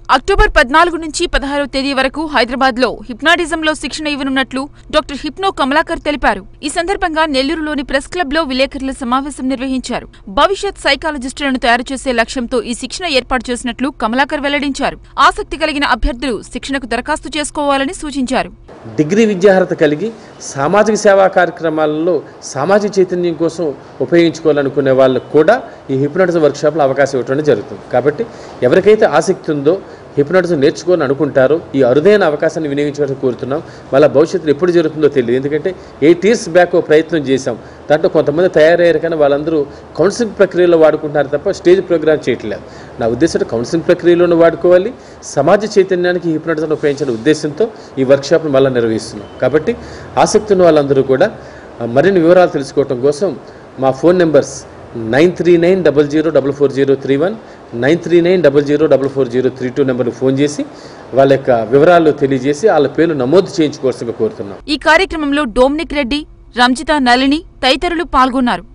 October పద్నాలుగు నుంచి పదహారవ తేదీ వరకు హైదరాబాద్ లో హిప్నాటిజంలో శిక్షణ ఇవ్వనున్నట్లు డాక్టర్ హిప్నో కమలాకర్ తెలిపారు ఈ సందర్భంగా నెల్లూరులోని ప్రెస్ క్లబ్ లో విలేకరుల సమావేశం నిర్వహించారు భవిష్యత్ సైకాలజిస్టులను తయారు చేసే లక్ష్యంతో ఈ శిక్షణ ఏర్పాటు చేసినట్లు కమలాకర్ వెల్లడించారు ఆసక్తి కలిగిన అభ్యర్థులు శిక్షణకు దరఖాస్తు చేసుకోవాలని సూచించారు డిగ్రీ విద్యార్హత కలిగి సామాజిక సేవా కార్యక్రమాలలో సామాజిక చైతన్యం కోసం ఉపయోగించుకోవాలనుకునే వాళ్ళకు కూడా ఈ హిప్నోటిజం వర్క్షాప్లో అవకాశం ఇవ్వడం జరుగుతుంది కాబట్టి ఎవరికైతే ఆసక్తి ఉందో హిప్నోటిజం నేర్చుకోవాలని అనుకుంటారో ఈ అరుదైన అవకాశాన్ని వినియోగించుకోవాలని కోరుతున్నాం మళ్ళీ భవిష్యత్తులో ఎప్పుడు జరుగుతుందో తెలియదు ఎందుకంటే ఎయిట్ ఇయర్స్ బ్యాక్ ఓ ప్రయత్నం చేశాం దాంట్లో కొంతమంది తయారయ్యారు కానీ వాళ్ళందరూ కౌన్సిలింగ్ ప్రక్రియలో వాడుకుంటున్నారు తప్ప స్టేజ్ ప్రోగ్రామ్ చేయట్లేదు నా ఉద్దేశం కౌన్సిలింగ్ ప్రక్రియలోనూ వాడుకోవాలి సమాజ చైతన్యానికి హిప్నోటిజం ఉపయోగించిన ఉద్దేశంతో ఈ వర్క్షాప్ను మళ్ళీ నిర్వహిస్తున్నాం కాబట్టి ఆసక్తి ఉన్న వాళ్ళందరూ కూడా ఆ, మరిన్ని వివరాలు తెలుసుకోవటం కోసం మా phone numbers nine three nine double zero double four zero three one nine three nine double zero double four zero three two నెంబర్కి ఫోన్ చేసి వాళ్ళ యొక్క వివరాలు తెలియజేసి వాళ్ళ పేర్లు నమోదు చేయించుకోవాల్సిందిగా కోరుతున్నాం ఈ కార్యక్రమంలో డోమ్నిక్ రెడ్డి రంజిత నళిని తదితరులు పాల్గొన్నారు